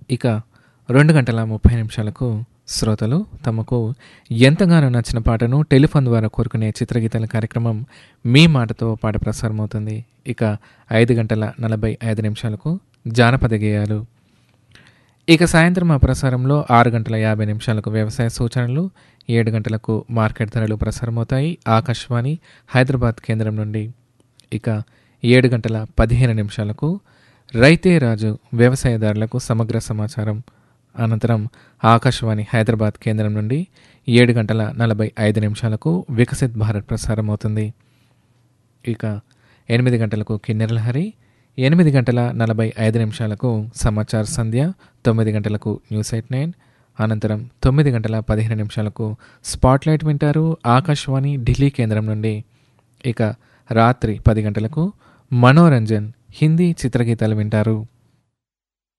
ఇక రెండు గంటల ముప్పై నిమిషాలకు శ్రోతలు తమకు ఎంతగానో నచ్చిన పాటను టెలిఫోన్ ద్వారా కోరుకునే చిత్రగీతాల కార్యక్రమం మీ మాటతో పాట ప్రసారమవుతుంది ఇక ఐదు గంటల నలభై ఐదు నిమిషాలకు జానపద గేయాలు ఇక సాయంత్రం ఆ ప్రసారంలో ఆరు గంటల యాభై నిమిషాలకు వ్యవసాయ సూచనలు ఏడు గంటలకు మార్కెట్ ధరలు ప్రసారమవుతాయి ఆకాశవాణి హైదరాబాద్ కేంద్రం నుండి ఇక ఏడు గంటల పదిహేను నిమిషాలకు రైతే రాజు వ్యవసాయదారులకు సమగ్ర సమాచారం అనంతరం ఆకాశవాణి హైదరాబాద్ కేంద్రం నుండి ఏడు గంటల నలభై ఐదు నిమిషాలకు వికసిత్ భారత్ ప్రసారం అవుతుంది ఇక ఎనిమిది గంటలకు కిన్నెరలహరి ఎనిమిది గంటల నలభై ఐదు నిమిషాలకు సమాచార సంధ్య తొమ్మిది గంటలకు న్యూస్ ఎయిట్ నైన్ అనంతరం తొమ్మిది గంటల పదిహేను నిమిషాలకు స్పాట్లైట్ వింటారు ఆకాశవాణి ఢిల్లీ కేంద్రం నుండి ఇక రాత్రి పది గంటలకు మనోరంజన్ హిందీ చిత్రగీతాలు వింటారు